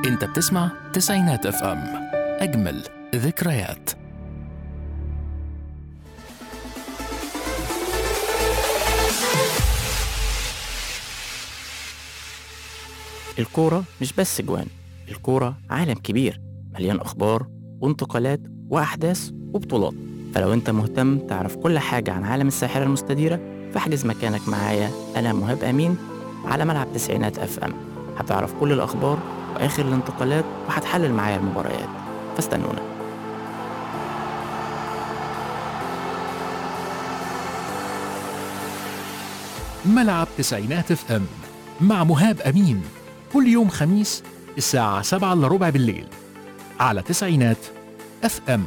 انت بتسمع تسعينات اف ام اجمل ذكريات الكورة مش بس جوان الكورة عالم كبير مليان أخبار وانتقالات وأحداث وبطولات فلو أنت مهتم تعرف كل حاجة عن عالم الساحرة المستديرة فاحجز مكانك معايا أنا مهاب أمين على ملعب تسعينات أف أم هتعرف كل الأخبار وآخر الانتقالات وهتحلل معايا المباريات فاستنونا ملعب تسعينات اف ام مع مهاب امين كل يوم خميس الساعة 7 الا ربع بالليل على تسعينات اف ام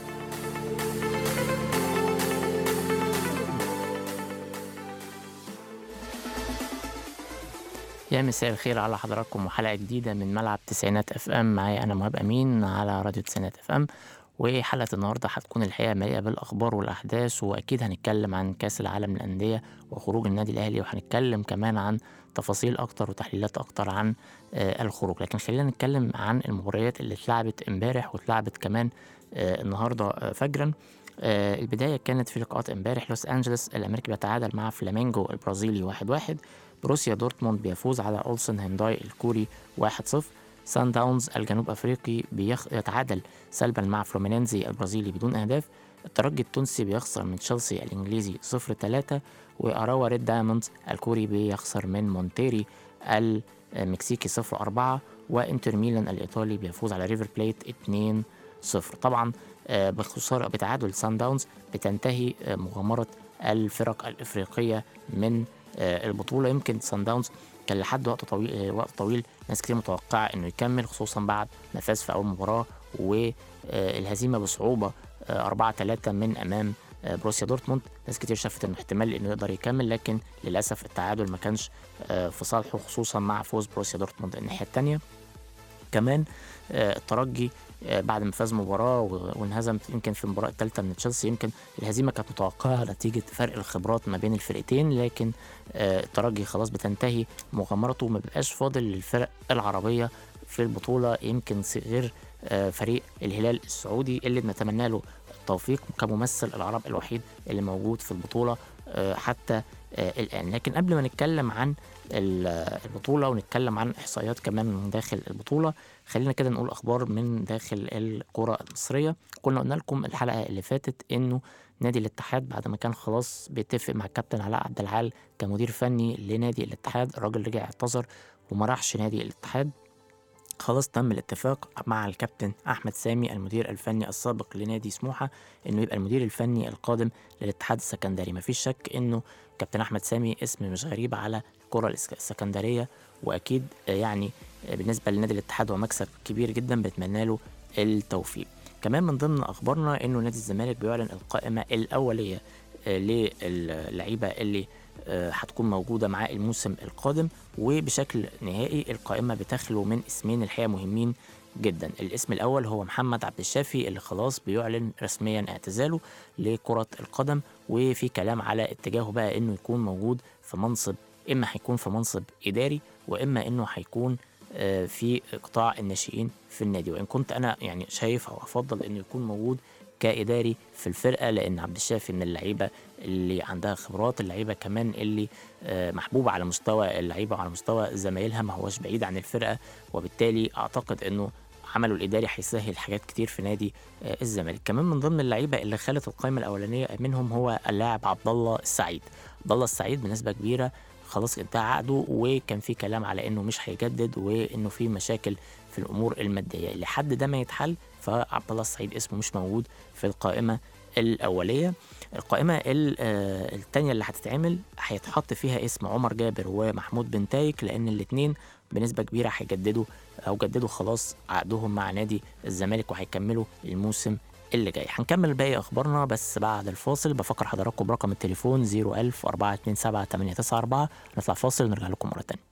يا مساء الخير على حضراتكم وحلقة جديدة من ملعب تسعينات اف ام معايا أنا مهاب أمين على راديو تسعينات اف ام وحلقة النهاردة هتكون الحقيقة مليئة بالأخبار والأحداث وأكيد هنتكلم عن كأس العالم للأندية وخروج النادي الأهلي وهنتكلم كمان عن تفاصيل أكتر وتحليلات أكتر عن آه الخروج لكن خلينا نتكلم عن المباريات اللي اتلعبت امبارح واتلعبت كمان آه النهاردة آه فجرا آه البداية كانت في لقاءات امبارح لوس أنجلوس الأمريكي بيتعادل مع فلامينجو البرازيلي واحد واحد بروسيا دورتموند بيفوز على أولسن هينداي الكوري 1-0 سان داونز الجنوب أفريقي بيخ... يتعادل سلبا مع فلومينينزي البرازيلي بدون أهداف الترجي التونسي بيخسر من تشيلسي الإنجليزي 0-3 وأراوا ريد دايموندز الكوري بيخسر من مونتيري المكسيكي 0-4 وإنتر ميلان الإيطالي بيفوز على ريفر بليت 2-0 طبعا آه، بخسارة بتعادل سان داونز بتنتهي آه، مغامرة الفرق الإفريقية من آه، البطولة يمكن سان داونز كان لحد وقت طويل آه، وقت طويل ناس كتير متوقعة انه يكمل خصوصا بعد ما فاز في اول مباراة والهزيمة بصعوبة 4 3 من امام آه، بروسيا دورتموند ناس كتير شافت انه احتمال انه يقدر يكمل لكن للاسف التعادل ما كانش آه، في صالحه خصوصا مع فوز بروسيا دورتموند الناحية التانية كمان آه، الترجي آه، بعد ما فاز مباراة و- وانهزم يمكن في المباراة الثالثة من تشيلسي يمكن الهزيمة كانت متوقعة نتيجة فرق الخبرات ما بين الفرقتين لكن آه، الترجي خلاص بتنتهي مغامرته وما بيبقاش فاضل للفرق العربية في البطولة يمكن س- غير آه، فريق الهلال السعودي اللي بنتمنى له التوفيق كممثل العرب الوحيد اللي موجود في البطولة آه، حتى آه، الآن لكن قبل ما نتكلم عن ال- البطولة ونتكلم عن إحصائيات كمان من داخل البطولة خلينا كده نقول أخبار من داخل الكرة المصرية كنا قلنا لكم الحلقة اللي فاتت إنه نادي الاتحاد بعد ما كان خلاص بيتفق مع الكابتن علاء عبد العال كمدير فني لنادي الاتحاد الراجل رجع اعتذر وما راحش نادي الاتحاد خلاص تم الاتفاق مع الكابتن احمد سامي المدير الفني السابق لنادي سموحه انه يبقى المدير الفني القادم للاتحاد السكندري مفيش شك انه كابتن احمد سامي اسم مش غريب على الكره الإسك- السكندريه واكيد آه، يعني آه، بالنسبه لنادي الاتحاد هو مكسب كبير جدا بتمنى له التوفيق كمان من ضمن اخبارنا انه نادي الزمالك بيعلن القائمه الاوليه آه، للعيبه اللي آه، هتكون موجوده معاه الموسم القادم وبشكل نهائي القائمه بتخلو من اسمين الحقيقه مهمين جدا الاسم الاول هو محمد عبد الشافي اللي خلاص بيعلن رسميا اعتزاله لكره القدم وفي كلام على اتجاهه بقى انه يكون موجود في منصب اما هيكون في منصب اداري واما انه هيكون آه، في قطاع الناشئين في النادي وان كنت انا يعني شايف او افضل انه يكون موجود كاداري في الفرقه لان عبد الشافي من اللعيبه اللي عندها خبرات اللعيبه كمان اللي آه، محبوبه على مستوى اللعيبه وعلى مستوى زمايلها ما هوش بعيد عن الفرقه وبالتالي اعتقد انه عمله الاداري هيسهل حاجات كتير في نادي آه، الزمالك كمان من ضمن اللعيبه اللي خلت القائمه الاولانيه منهم هو اللاعب عبد الله السعيد عبد الله السعيد بنسبه كبيره خلاص انتهى عقده وكان في كلام على انه مش هيجدد وانه في مشاكل في الامور الماديه لحد ده ما يتحل فعبد الله السعيد اسمه مش موجود في القائمه الاوليه القائمه ال- آه، التانية اللي هتتعمل هيتحط فيها اسم عمر جابر ومحمود بن تايك لان الاثنين بنسبه كبيره هيجددوا او جددوا خلاص عقدهم مع نادي الزمالك وهيكملوا الموسم اللي جاي هنكمل باقي اخبارنا بس بعد الفاصل بفكر حضراتكم برقم التليفون 01000 427 894 نطلع فاصل ونرجع لكم مره تانية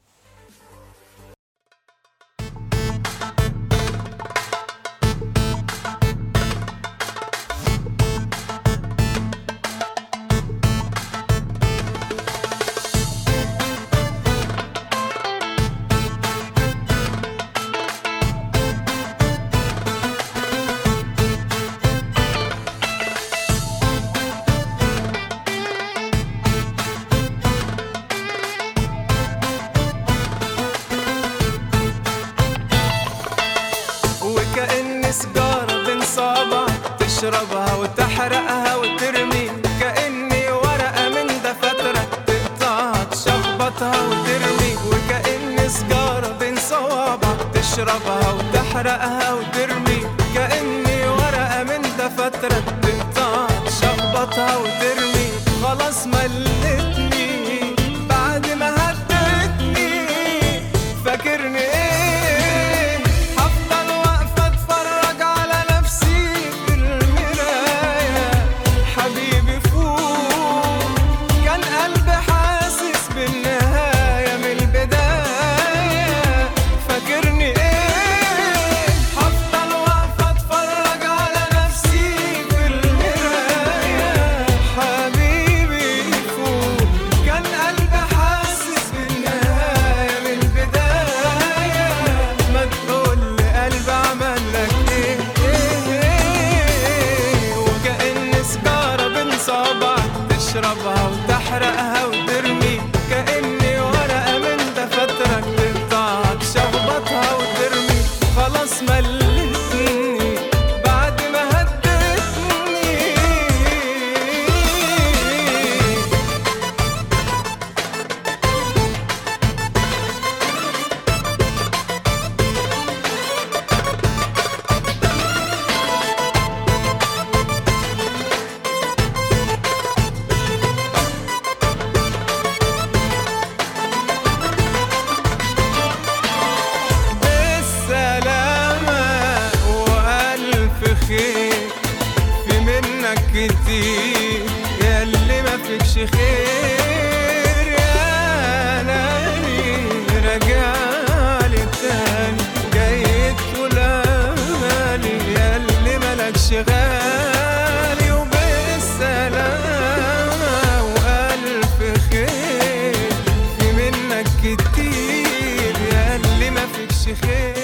تشربها وتحرقها وترمي كأني ورقة من دفاترك تقطعها تشخبطها وترمي وكأني سجارة بين صوابعك تشربها وتحرقها وترمي كأني ورقة من دفاترك تقطعها تشخبطها وترمي خلاص ملتني بعد ما هدتني فاكرني ايه هفضل واقفة اتفرج على نفسي في المراية حبيبي فوق كان قلبي حاسس بالنهاية من البداية فاكرني ايه هفضل واقفة اتفرج على نفسي في المراية حبيبي فوق كان قلبي حاسس بالنهاية من البداية ما تقول لي قلبي عمل لك ايه ايه ايه وكأن سجارة بين صوابعك تشربها وتحرقها وترمي كأني ورقة من دفاترك تقطعها تشخبطها وترمي خلاص ملتني بعد ما هدتني بالسلامة وألف خير في منك كتير يا اللي ما فيكش خير يا لاني راجع لي تاني جاي تقول أمالي يا اللي مالكش غالي وبالسلامة وألف خير في منك كتير يا اللي ما فيكش خير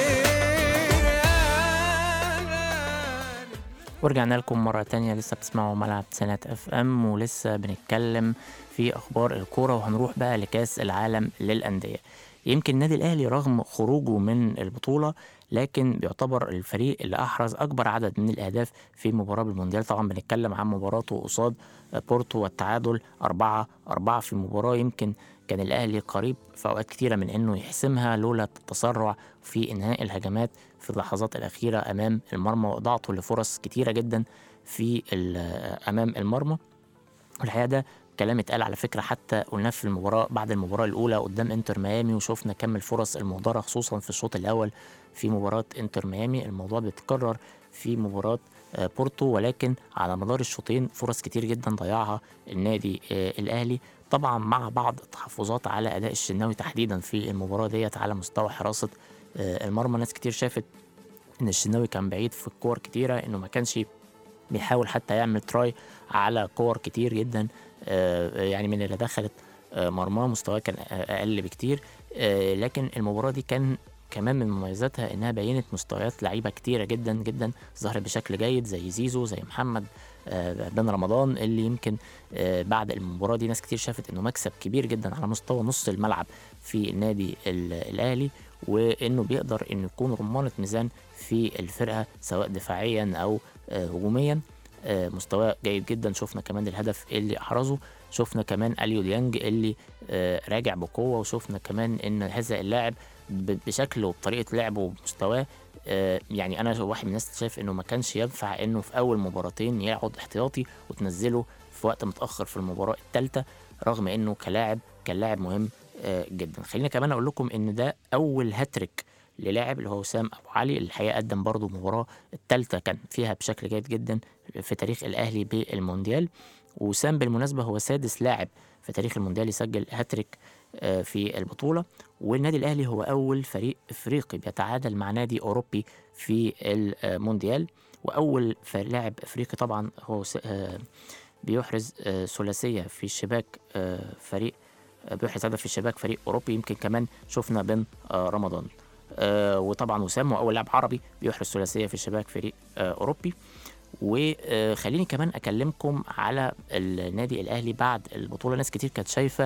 يا لاني ورجعنا لكم مرة تانية لسه بتسمعوا ملعب سنة اف ام ولسه بنتكلم في اخبار الكورة وهنروح بقى لكاس العالم للأندية يمكن النادي الاهلي رغم خروجه من البطولة لكن بيعتبر الفريق اللي احرز اكبر عدد من الاهداف في مباراة بالمونديال طبعا بنتكلم عن مباراته قصاد بورتو والتعادل أربعة أربعة في مباراة يمكن كان الأهلي قريب في أوقات كتيرة من إنه يحسمها لولا التسرع في إنهاء الهجمات في اللحظات الأخيرة أمام المرمى وإضاعته لفرص كتيرة جدا في ال- أمام المرمى والحقيقة ده كلام اتقال على فكرة حتى قلناه في المباراة بعد المباراة الأولى قدام انتر ميامي وشفنا كم الفرص المهدرة خصوصا في الشوط الأول في مباراة انتر ميامي الموضوع بيتكرر في مباراة آه، بورتو ولكن على مدار الشوطين فرص كتير جدا ضيعها النادي آه، الأهلي طبعا مع بعض التحفظات على أداء الشناوي تحديدا في المباراة ديت على مستوى حراسة آه، المرمى ناس كتير شافت ان الشناوي كان بعيد في الكور كتيرة انه ما كانش بيحاول حتى يعمل تراي على كور كتير جدا آه، يعني من اللي دخلت آه، مرماه مستواه كان آه، اقل بكتير آه، لكن المباراه دي كان كمان من مميزاتها انها بينت مستويات لعيبه كتيره جدا جدا ظهرت بشكل جيد زي زيزو زي محمد آه، بن رمضان اللي يمكن آه، بعد المباراه دي ناس كتير شافت انه مكسب كبير جدا على مستوى نص الملعب في النادي ال- الاهلي وانه بيقدر انه يكون رمانه ميزان في الفرقه سواء دفاعيا او آه، هجوميا آه، مستواه جيد جدا شفنا كمان الهدف اللي احرزه شفنا كمان اليو ديانج اللي آه، راجع بقوه وشفنا كمان ان هذا اللاعب ب- بشكله وبطريقه لعبه ومستواه آه، يعني انا واحد من الناس شايف انه ما كانش ينفع انه في اول مباراتين يقعد احتياطي وتنزله في وقت متاخر في المباراه الثالثه رغم انه كلاعب كان لاعب مهم آه، جدا خلينا كمان اقول لكم ان ده اول هاتريك للاعب اللي هو وسام ابو علي اللي الحقيقه قدم برضه مباراه الثالثه كان فيها بشكل جيد جدا في تاريخ الاهلي بالمونديال وسام بالمناسبه هو سادس لاعب في تاريخ المونديال يسجل هاتريك آه، في البطوله والنادي الاهلي هو اول فريق افريقي بيتعادل مع نادي اوروبي في المونديال واول ف- لاعب افريقي طبعا هو س- آه، بيحرز آه، ثلاثيه في الشباك آه، فريق آه، بيحرز هدف في الشباك فريق اوروبي يمكن كمان شفنا بن آه، رمضان آه، وطبعا وسام هو اول لاعب عربي بيحرز ثلاثيه في الشباك فريق آه، اوروبي وخليني كمان اكلمكم على النادي الاهلي بعد البطوله ناس كتير كانت شايفه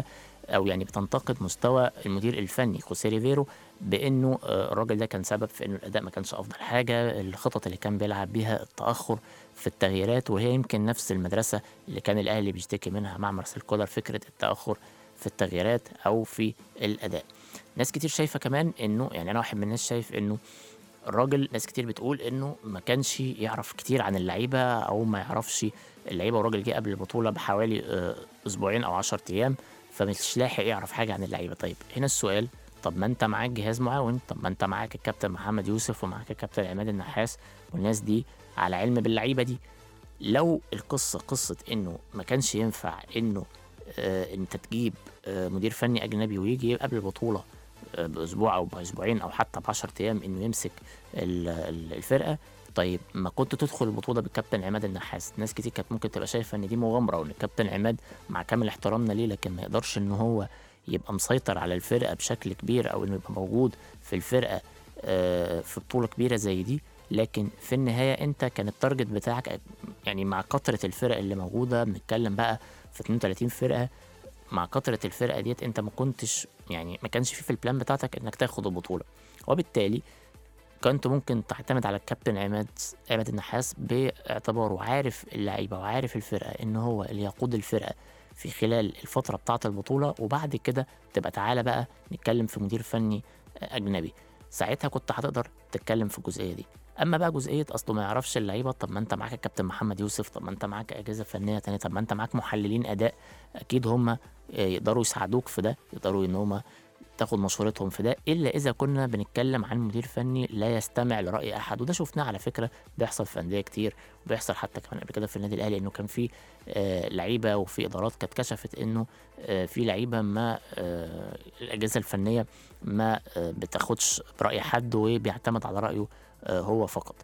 او يعني بتنتقد مستوى المدير الفني خوسيه ريفيرو بانه آه، الراجل ده كان سبب في انه الاداء ما كانش افضل حاجه الخطط اللي كان بيلعب بيها التاخر في التغييرات وهي يمكن نفس المدرسه اللي كان الاهلي بيشتكي منها مع مارسيل كولر فكره التاخر في التغييرات او في الاداء ناس كتير شايفه كمان انه يعني انا واحد من الناس شايف انه الراجل ناس كتير بتقول انه ما كانش يعرف كتير عن اللعيبه او ما يعرفش اللعيبه والراجل جه قبل البطوله بحوالي آه، اسبوعين او 10 ايام فمش لاحق يعرف حاجه عن اللعيبه طيب هنا السؤال طب ما انت معاك جهاز معاون طب ما انت معاك الكابتن محمد يوسف ومعاك الكابتن عماد النحاس والناس دي على علم باللعيبه دي لو القصه قصه انه ما كانش ينفع انه آه انت تجيب آه مدير فني اجنبي ويجي قبل البطوله آه باسبوع او باسبوعين او حتى ب 10 ايام انه يمسك ال- ال- الفرقه طيب ما كنت تدخل البطوله بالكابتن عماد النحاس ناس كتير كانت ممكن تبقى شايفه ان دي مغامره وان الكابتن عماد مع كامل احترامنا ليه لكن ما يقدرش ان هو يبقى مسيطر على الفرقه بشكل كبير او انه يبقى موجود في الفرقه آه، في بطوله كبيره زي دي لكن في النهايه انت كان التارجت بتاعك يعني مع كثره الفرق اللي موجوده بنتكلم بقى في 32 فرقه مع كثره الفرقه ديت انت ما كنتش يعني ما كانش في في البلان بتاعتك انك تاخد البطوله وبالتالي كنت ممكن تعتمد على الكابتن عماد عماد النحاس باعتباره عارف اللعيبه وعارف الفرقه ان هو اللي يقود الفرقه في خلال الفتره بتاعه البطوله وبعد كده تبقى تعالى بقى نتكلم في مدير فني اجنبي ساعتها كنت هتقدر تتكلم في الجزئيه دي اما بقى جزئيه اصله ما يعرفش اللعيبه طب ما انت معاك الكابتن محمد يوسف طب ما انت معاك اجهزه فنيه تانية طب ما انت معاك محللين اداء اكيد هم يقدروا يساعدوك في ده يقدروا ان هم تاخد مشورتهم في ده الا اذا كنا بنتكلم عن مدير فني لا يستمع لراي احد وده شفناه على فكره بيحصل في انديه كتير وبيحصل حتى كمان قبل كده في النادي الاهلي انه كان في آه لعيبه وفي ادارات كانت كشفت انه آه في لعيبه ما آه الاجهزه الفنيه ما آه بتاخدش براي حد وبيعتمد على رايه آه هو فقط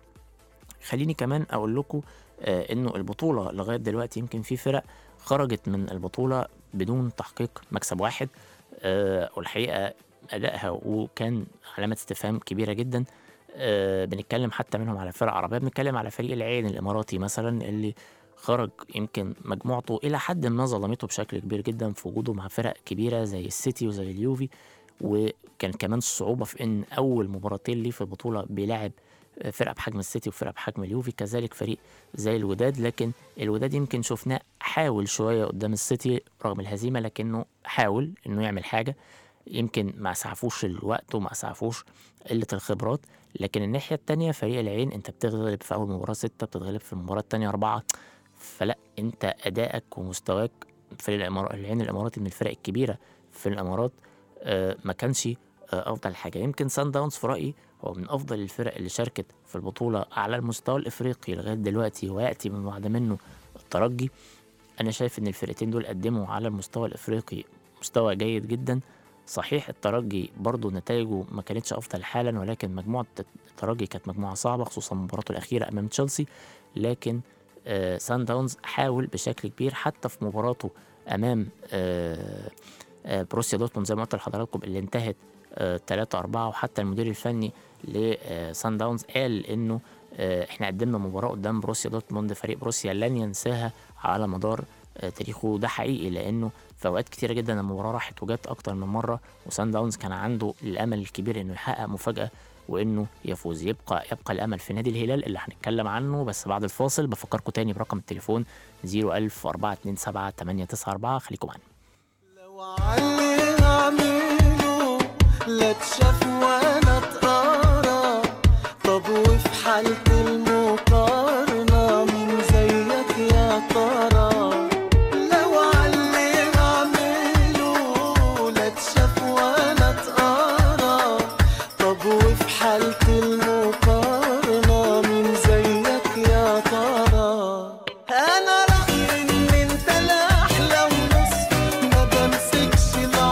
خليني كمان اقول لكم آه انه البطوله لغايه دلوقتي يمكن في فرق خرجت من البطوله بدون تحقيق مكسب واحد آه والحقيقه ادائها وكان علامه استفهام كبيره جدا آه بنتكلم حتى منهم على فرق عربيه بنتكلم على فريق العين الاماراتي مثلا اللي خرج يمكن مجموعته الى حد ما ظلمته بشكل كبير جدا في وجوده مع فرق كبيره زي السيتي وزي اليوفي وكان كمان الصعوبه في ان اول مباراتين ليه في البطوله بيلاعب فرقه بحجم السيتي وفرقه بحجم اليوفي كذلك فريق زي الوداد لكن الوداد يمكن شفناه حاول شويه قدام السيتي رغم الهزيمه لكنه حاول انه يعمل حاجه يمكن ما اسعفوش الوقت وما اسعفوش قله الخبرات لكن الناحيه التانية فريق العين انت بتغلب في اول مباراه ستة بتتغلب في المباراه التانية أربعة فلا انت ادائك ومستواك فريق الإمارات العين الاماراتي من الفرق الكبيره في الامارات آه ما كانش آه افضل حاجه يمكن سان داونز في رايي هو من افضل الفرق اللي شاركت في البطوله على المستوى الافريقي لغايه دلوقتي وياتي من بعد منه الترجي انا شايف ان الفرقتين دول قدموا على المستوى الافريقي مستوى جيد جدا صحيح الترجي برضه نتائجه ما كانتش افضل حالا ولكن مجموعه الترجي كانت مجموعه صعبه خصوصا مباراته الاخيره امام تشيلسي لكن آه سان داونز حاول بشكل كبير حتى في مباراته امام آه آه بروسيا دورتموند زي ما قلت لحضراتكم اللي انتهت 3 4 وحتى المدير الفني لسان داونز قال انه احنا قدمنا مباراه قدام بروسيا دورتموند فريق بروسيا لن ينساها على مدار تاريخه ده حقيقي لانه في اوقات كتيره جدا المباراه راحت وجت اكتر من مره وسان داونز كان عنده الامل الكبير انه يحقق مفاجاه وانه يفوز يبقى يبقى الامل في نادي الهلال اللي هنتكلم عنه بس بعد الفاصل بفكركم تاني برقم التليفون 01000 427 894 خليكم معانا لو علي هعمله لا تشاف ولا تقرا طب وفي حالة المقارنة مين زيك يا ترى لو علي هعمله لا تشاف ولا تقرا طب وفي حالة المقارنة مين زيك يا ترى أنا رأيي إن أنت الأحلى ونص ما بمسكش لا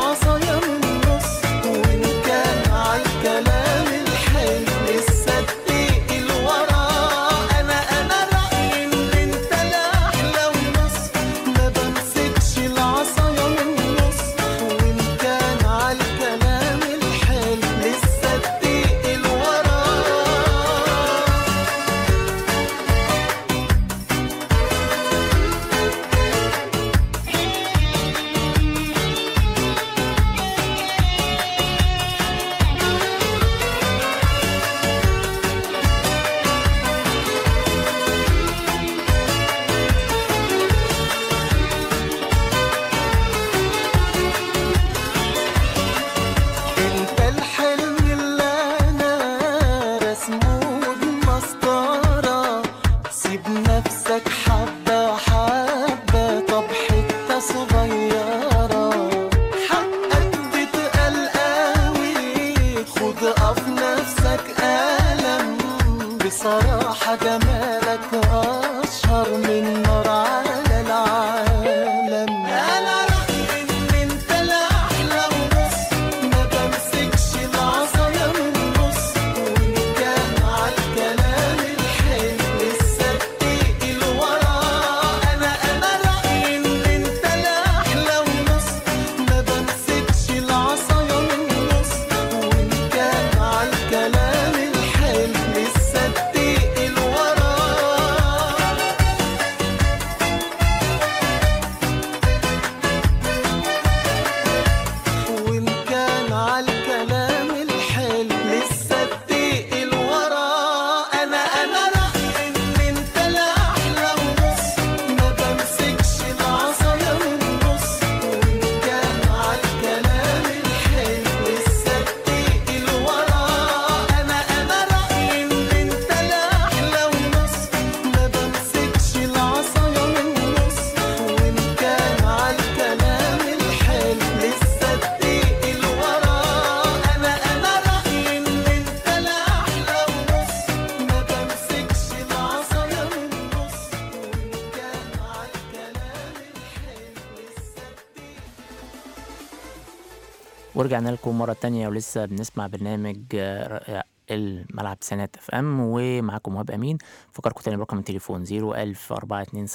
ورجعنا لكم مرة تانية ولسه بنسمع برنامج آه، الملعب سنات اف ام ومعاكم وهاب امين فكركم تاني برقم التليفون 01000 427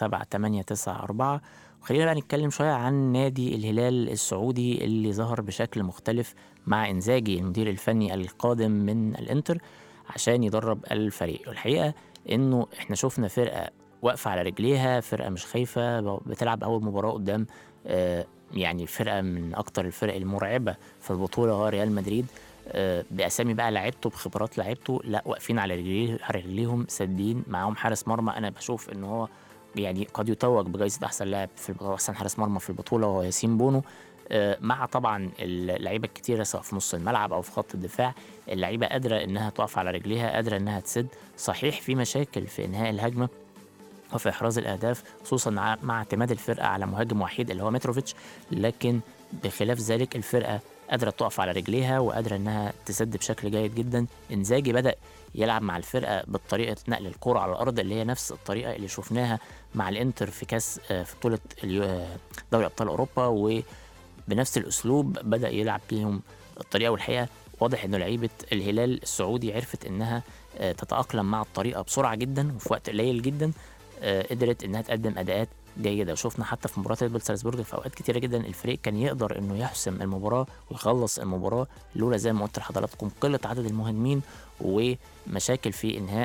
894 وخلينا بقى نتكلم شوية عن نادي الهلال السعودي اللي ظهر بشكل مختلف مع انزاجي المدير الفني القادم من الانتر عشان يدرب الفريق والحقيقة انه احنا شفنا فرقة واقفة على رجليها فرقة مش خايفة بتلعب أول مباراة قدام آه، يعني فرقة من أكتر الفرق المرعبة في البطولة هو ريال مدريد آه، بأسامي بقى لعيبته بخبرات لعيبته لا واقفين على رجليه على رجليهم سادين معاهم حارس مرمى أنا بشوف إن هو يعني قد يتوج بجائزة أحسن لاعب في البطولة أحسن حارس مرمى في البطولة وهو ياسين بونو آه، مع طبعا اللعيبه الكتيره سواء في نص الملعب او في خط الدفاع اللعيبه قادره انها تقف على رجليها قادره انها تسد صحيح في مشاكل في انهاء الهجمه وفي احراز الاهداف خصوصا مع- مع اعتماد الفرقه على مهاجم وحيد اللي هو متروفيتش لكن بخلاف ذلك الفرقه قادره تقف على رجليها وقادره انها تسد بشكل جيد جدا انزاجي بدا يلعب مع الفرقه بالطريقه نقل الكره على الارض اللي هي نفس الطريقه اللي شفناها مع الانتر في كاس آه، في بطوله اليو- آه، دوري ابطال اوروبا وبنفس الاسلوب بدا يلعب بيهم الطريقه والحقيقه واضح انه لعيبه الهلال السعودي عرفت انها آه، تتاقلم مع الطريقه بسرعه جدا وفي وقت قليل جدا آه، قدرت انها تقدم اداءات جيده وشفنا حتى في مباراه ريد بول سالزبورج في اوقات كتيره جدا الفريق كان يقدر انه يحسم المباراه ويخلص المباراه لولا زي ما قلت لحضراتكم قله عدد المهاجمين ومشاكل في انهاء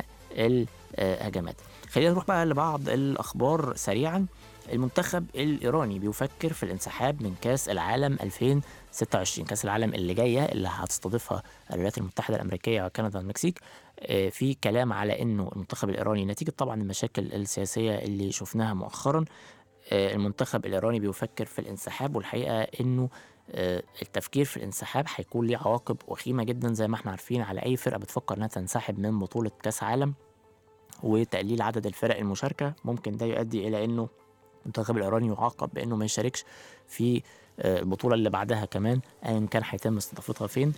الهجمات خلينا نروح بقى لبعض الاخبار سريعا المنتخب الايراني بيفكر في الانسحاب من كاس العالم 2026 كاس العالم اللي جايه اللي هتستضيفها الولايات المتحده الامريكيه وكندا والمكسيك آه، في كلام على انه المنتخب الايراني نتيجه طبعا المشاكل السياسيه اللي شفناها مؤخرا آه، المنتخب الايراني بيفكر في الانسحاب والحقيقه انه آه، التفكير في الانسحاب هيكون ليه عواقب وخيمه جدا زي ما احنا عارفين على اي فرقه بتفكر انها تنسحب من بطوله كاس عالم وتقليل عدد الفرق المشاركه ممكن ده يؤدي الى انه المنتخب الايراني يعاقب بانه ما يشاركش في آه، البطوله اللي بعدها كمان ايا كان هيتم استضافتها فين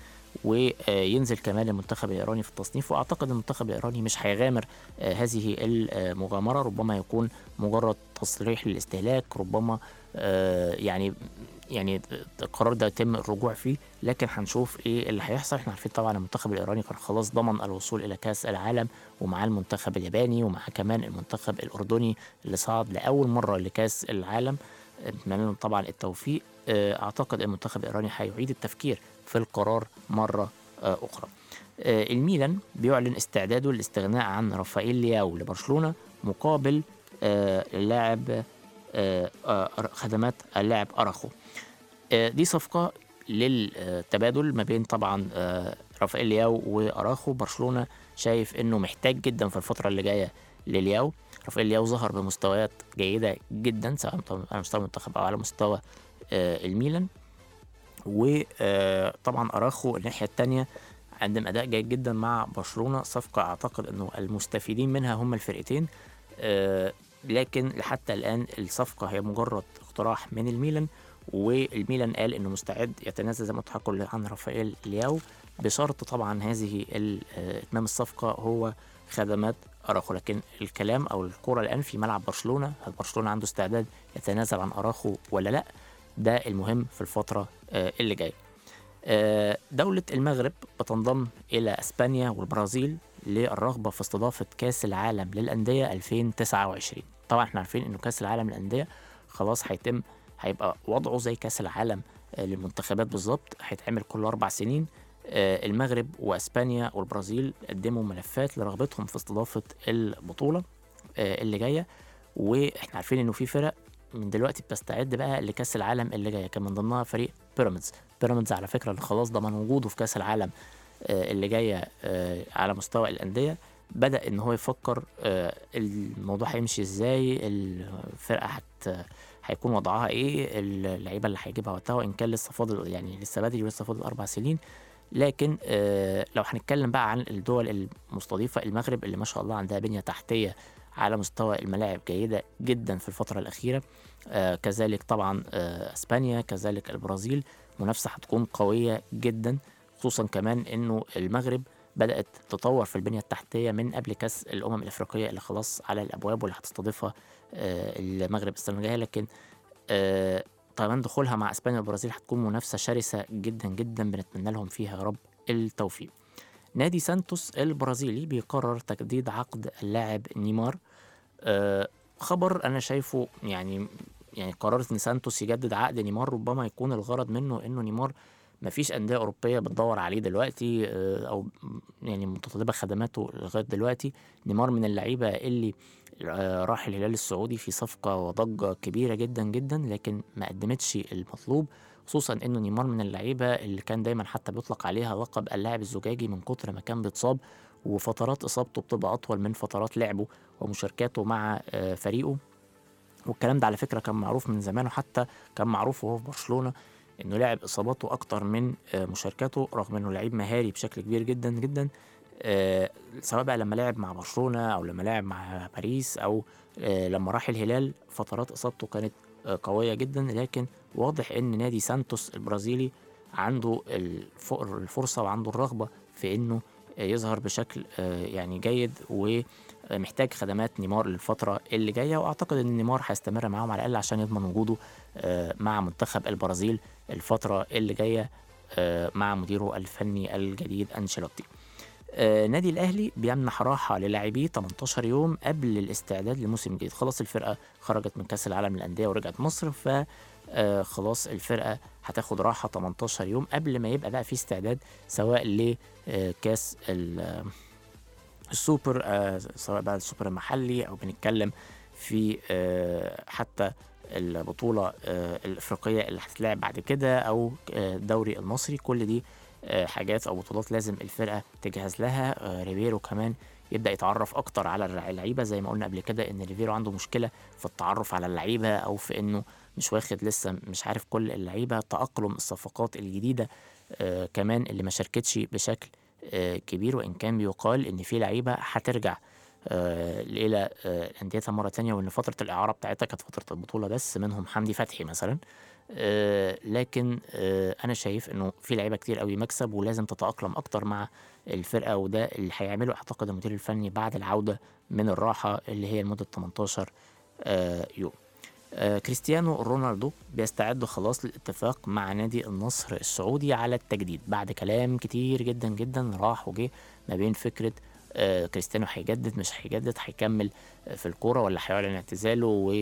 وينزل كمان المنتخب الايراني في التصنيف واعتقد المنتخب الايراني مش هيغامر آه، هذه المغامره ربما يكون مجرد تصريح للاستهلاك ربما آه، يعني يعني القرار ده يتم الرجوع فيه لكن هنشوف ايه اللي هيحصل احنا عارفين طبعا المنتخب الايراني كان خلاص ضمن الوصول الى كاس العالم ومعاه المنتخب الياباني ومعاه كمان المنتخب الاردني اللي صعد لاول مره لكاس العالم نتمنى لهم طبعا التوفيق آه، اعتقد المنتخب الايراني هيعيد التفكير في القرار مره آه، اخرى آه، الميلان بيعلن استعداده للاستغناء عن رافائيل لياو لبرشلونه مقابل آه، اللاعب آه، آه، خدمات اللاعب اراخو آه، دي صفقة للتبادل ما بين طبعا آه، رافائيل لياو واراخو برشلونة شايف انه محتاج جدا في الفترة اللي جاية للياو رافائيل لياو ظهر بمستويات جيدة جدا سواء على مستوى المنتخب او على مستوى آه، الميلان وطبعا اراخو الناحية التانية قدم اداء جيد جدا مع برشلونة صفقة اعتقد انه المستفيدين منها هم الفرقتين آه، لكن لحتى الان الصفقة هي مجرد اقتراح من الميلان والميلان قال انه مستعد يتنازل زي ما قلت لحضراتكم عن رافائيل لياو بشرط طبعا هذه ال- آه، اتمام الصفقه هو خدمات اراخو لكن الكلام او الكره الان في ملعب برشلونه هل برشلونه عنده استعداد يتنازل عن اراخو ولا لا ده المهم في الفتره آه، اللي جايه آه، دولة المغرب بتنضم إلى أسبانيا والبرازيل للرغبة في استضافة كأس العالم للأندية 2029 طبعا احنا عارفين إنه كأس العالم للأندية خلاص هيتم هيبقى وضعه زي كأس العالم آه، للمنتخبات بالظبط هيتعمل كل أربع سنين آه، المغرب وأسبانيا والبرازيل قدموا ملفات لرغبتهم في استضافة البطولة آه، اللي جاية واحنا عارفين إنه في فرق من دلوقتي بتستعد بقى لكأس العالم اللي جاية كان من ضمنها فريق بيراميدز بيراميدز على فكرة اللي خلاص ضمن وجوده في كأس العالم آه، اللي جاية آه، على مستوى الأندية بدأ إن هو يفكر آه، الموضوع هيمشي إزاي الفرقة هت هيكون وضعها إيه اللعيبة اللي هيجيبها وقتها وإن كان لسه فاضل يعني لسه بدري ولسه فاضل أربع سنين لكن آه، لو هنتكلم بقى عن الدول المستضيفة المغرب اللي ما شاء الله عندها بنية تحتية على مستوى الملاعب جيدة جدا في الفترة الأخيرة آه، كذلك طبعا آه، اسبانيا كذلك البرازيل منافسه هتكون قويه جدا خصوصا كمان انه المغرب بدات تطور في البنيه التحتيه من قبل كاس الامم الافريقيه اللي خلاص على الابواب واللي هتستضيفها آه، المغرب السنه الجايه لكن آه، كمان دخولها مع اسبانيا والبرازيل هتكون منافسه شرسه جدا جدا بنتمنى لهم فيها يا رب التوفيق نادي سانتوس البرازيلي بيقرر تجديد عقد اللاعب نيمار آه خبر انا شايفه يعني يعني قررت ان سانتوس يجدد عقد نيمار ربما يكون الغرض منه انه نيمار مفيش انديه اوروبيه بتدور عليه دلوقتي آه، او يعني متطلبه خدماته لغايه دلوقتي نيمار من اللعيبه اللي آه، راح الهلال السعودي في صفقه وضجه كبيره جدا جدا لكن ما قدمتش المطلوب خصوصا انه نيمار من اللعيبه اللي كان دايما حتى بيطلق عليها لقب اللاعب الزجاجي من كتر ما كان بيتصاب وفترات اصابته بتبقى اطول من فترات لعبه ومشاركاته مع آه، فريقه والكلام ده على فكره كان معروف من زمان وحتى كان معروف وهو في برشلونه انه لعب اصاباته اكتر من آه، مشاركاته رغم انه لعيب مهاري بشكل كبير جدا جدا آه، سواء بقى لما لعب مع برشلونه او لما لعب مع باريس او آه، لما راح الهلال فترات اصابته كانت آه، قويه جدا لكن واضح ان نادي سانتوس البرازيلي عنده الف- الفرصه وعنده الرغبه في انه آه، يظهر بشكل آه، يعني جيد ومحتاج خدمات نيمار للفتره اللي جايه واعتقد ان نيمار هيستمر معاهم على الاقل عشان يضمن وجوده آه، مع منتخب البرازيل الفتره اللي جايه آه، مع مديره الفني الجديد انشيلوتي آه، نادي الاهلي بيمنح راحه للاعبيه 18 يوم قبل الاستعداد لموسم جديد خلاص الفرقه خرجت من كاس العالم للانديه ورجعت مصر ف آه، خلاص الفرقه هتاخد راحه 18 يوم قبل ما يبقى بقى في استعداد سواء لكاس السوبر آه، سواء بقى السوبر المحلي او بنتكلم في آه، حتى البطوله آه، الافريقيه اللي هتتلعب بعد كده او آه، الدوري المصري كل دي آه، حاجات او بطولات لازم الفرقه تجهز لها آه، ريبيرو كمان يبدا يتعرف اكتر على الرع- اللعيبه زي ما قلنا قبل كده ان ريبيرو عنده مشكله في التعرف على اللعيبه او في انه مش واخد لسه مش عارف كل اللعيبه تاقلم الصفقات الجديده آه، كمان اللي ما شاركتش بشكل آه، كبير وان كان بيقال ان في لعيبه هترجع آه، الى آه، انديتها مره تانية وان فتره الاعاره بتاعتها كانت فتره البطوله بس منهم حمدي فتحي مثلا آه، لكن آه، انا شايف انه في لعيبه كتير قوي مكسب ولازم تتاقلم اكتر مع الفرقه وده اللي هيعمله اعتقد المدير الفني بعد العوده من الراحه اللي هي لمده 18 آه، يوم آه، كريستيانو رونالدو بيستعد خلاص للاتفاق مع نادي النصر السعودي على التجديد بعد كلام كتير جدا جدا راح وجه ما بين فكره آه، كريستيانو هيجدد مش هيجدد هيكمل آه، في الكوره ولا هيعلن اعتزاله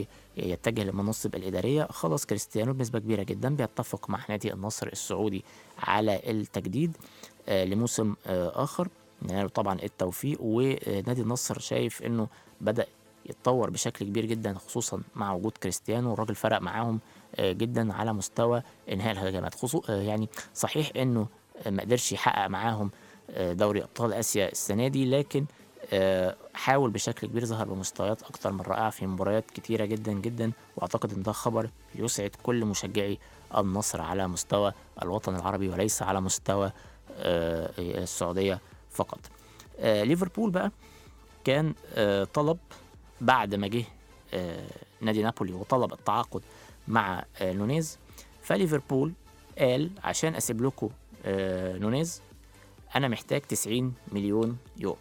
ويتجه للمناصب الاداريه خلاص كريستيانو بنسبه كبيره جدا بيتفق مع نادي النصر السعودي على التجديد آه، لموسم آه، اخر ننال طبعا التوفيق ونادي النصر شايف انه بدا يتطور بشكل كبير جدا خصوصا مع وجود كريستيانو الراجل فرق معاهم آه، جدا على مستوى انهاء الهجمات خصوصا يعني صحيح انه آه، ما قدرش يحقق معاهم آه، دوري ابطال اسيا السنه دي لكن آه، حاول بشكل كبير ظهر بمستويات اكتر من رائعه في مباريات كتيره جدا جدا واعتقد ان ده خبر يسعد كل مشجعي النصر على مستوى الوطن العربي وليس على مستوى آه، السعوديه فقط آه، ليفربول بقى كان آه، طلب بعد ما جه آه، نادي نابولي وطلب التعاقد مع آه، نونيز فليفربول قال عشان اسيب لكم آه، نونيز انا محتاج 90 مليون يورو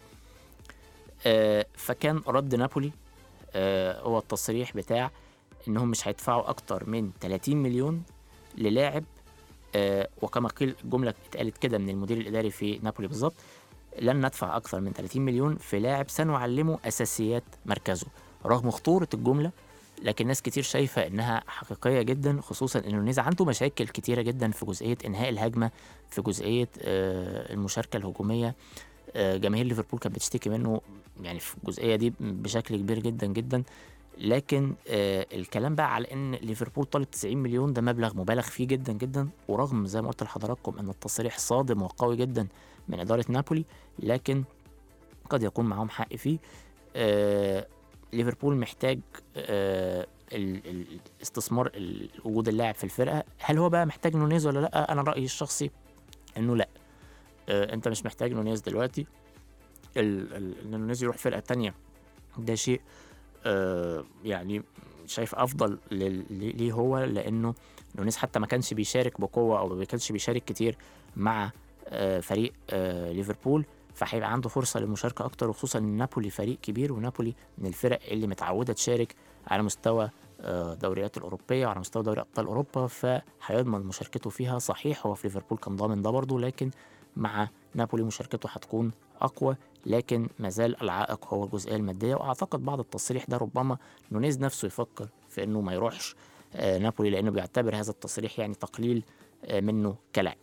آه، فكان رد نابولي آه، هو التصريح بتاع انهم مش هيدفعوا اكتر من 30 مليون للاعب آه، وكما قيل الجمله اتقالت كده من المدير الاداري في نابولي بالظبط لن ندفع اكثر من 30 مليون في لاعب سنعلمه اساسيات مركزه رغم خطوره الجمله لكن ناس كتير شايفه انها حقيقيه جدا خصوصا ان نونيز عنده مشاكل كتيره جدا في جزئيه انهاء الهجمه في جزئيه آه، المشاركه الهجوميه آه، جماهير ليفربول كانت بتشتكي منه يعني في الجزئيه دي بشكل كبير جدا جدا لكن آه الكلام بقى على ان ليفربول طالب 90 مليون ده مبلغ مبالغ فيه جدا جدا ورغم زي ما قلت لحضراتكم ان التصريح صادم وقوي جدا من اداره نابولي لكن قد يكون معاهم حق فيه آه ليفربول محتاج آه ال- ال- الاستثمار ال- وجود اللاعب في الفرقه هل هو بقى محتاج نونيز ولا لا انا رايي الشخصي انه لا آه انت مش محتاج نونيز دلوقتي ال- ال- ان نونيز يروح فرقه تانية ده شيء آه يعني شايف افضل لل- ليه ليه هو لانه نونيز حتى ما كانش بيشارك بقوه او ما كانش بيشارك كتير مع آه فريق آه ليفربول فهيبقى عنده فرصه للمشاركه اكتر وخصوصا ان نابولي فريق كبير ونابولي من الفرق اللي متعوده تشارك على مستوى آه، دوريات الأوروبية وعلى مستوى دوري أبطال أوروبا فهيضمن مشاركته فيها صحيح هو في ليفربول كان ضامن ده برضه لكن مع نابولي مشاركته هتكون أقوى لكن مازال العائق هو الجزئية المادية وأعتقد بعد التصريح ده ربما نونيز نفسه يفكر في إنه ما يروحش آه، نابولي لأنه بيعتبر هذا التصريح يعني تقليل آه، منه كلاعب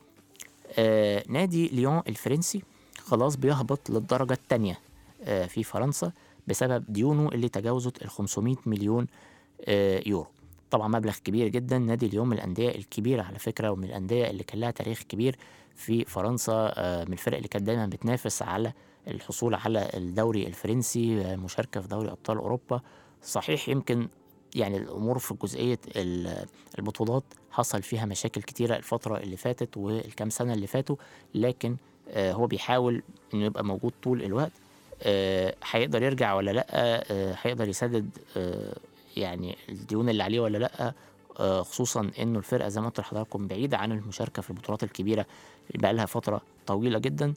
آه، نادي ليون الفرنسي خلاص بيهبط للدرجة الثانية في فرنسا بسبب ديونه اللي تجاوزت ال 500 مليون آه، يورو طبعا مبلغ كبير جدا نادي اليوم من الأندية الكبيرة على فكرة ومن الأندية اللي كان لها تاريخ كبير في فرنسا آه، من الفرق اللي كانت دايما بتنافس على الحصول على الدوري الفرنسي آه، مشاركة في دوري أبطال أوروبا صحيح يمكن يعني الأمور في جزئية ال- البطولات حصل فيها مشاكل كتيرة الفترة اللي فاتت والكام سنة اللي فاتوا لكن آه، هو بيحاول إنه يبقى موجود طول الوقت آه، هيقدر يرجع ولا لأ آه، هيقدر يسدد آه، يعني الديون اللي عليه ولا لأ آه، خصوصا إنه الفرقة زي ما قلت لحضراتكم بعيدة عن المشاركة في البطولات الكبيرة اللي بقى لها فترة طويلة جدا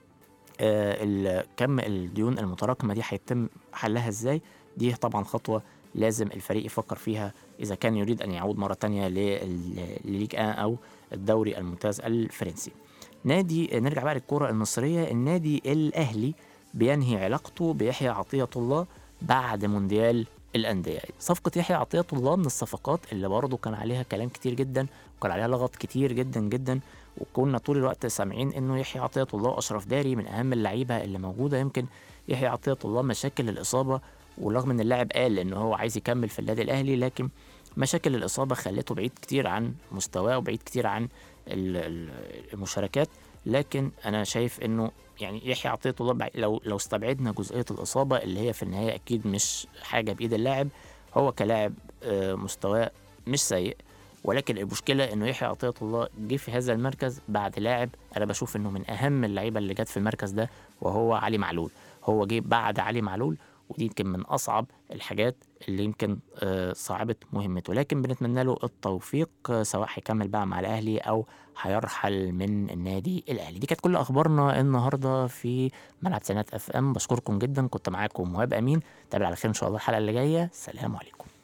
آه، ال- كم الديون المتراكمة دي هيتم حلها ازاي دي طبعا خطوة لازم الفريق يفكر فيها إذا كان يريد أن يعود مرة تانية لل- لليج آن أو الدوري الممتاز الفرنسي نادي نرجع بقى للكرة المصرية النادي الأهلي بينهي علاقته بيحيى عطية الله بعد مونديال الأندية صفقة يحيى عطية الله من الصفقات اللي برضه كان عليها كلام كتير جدا وكان عليها لغط كتير جدا جدا وكنا طول الوقت سامعين انه يحيى عطية الله واشرف داري من اهم اللعيبه اللي موجوده يمكن يحيى عطية الله مشاكل الاصابه ورغم ان اللاعب قال ان هو عايز يكمل في النادي الاهلي لكن مشاكل الاصابه خلته بعيد كتير عن مستواه وبعيد كتير عن ال- ال- المشاركات لكن انا شايف انه يعني يحيى عطية الله بعيد- لو لو استبعدنا جزئيه الاصابه اللي هي في النهايه اكيد مش حاجه بايد اللاعب هو كلاعب آه، مستواه مش سيء ولكن المشكله انه يحيى عطيه الله جه في هذا المركز بعد لاعب انا بشوف انه من اهم اللعيبه اللي جت في المركز ده وهو علي معلول هو جه بعد علي معلول ودي يمكن من اصعب الحاجات اللي يمكن آه، صعبت مهمته لكن بنتمنى له التوفيق آه، سواء هيكمل بقى مع الاهلي او هيرحل من النادي الاهلي دي كانت كل اخبارنا النهارده في ملعب سنات اف ام بشكركم جدا كنت معاكم مهاب امين تابع على خير ان شاء الله الحلقه اللي جايه سلام عليكم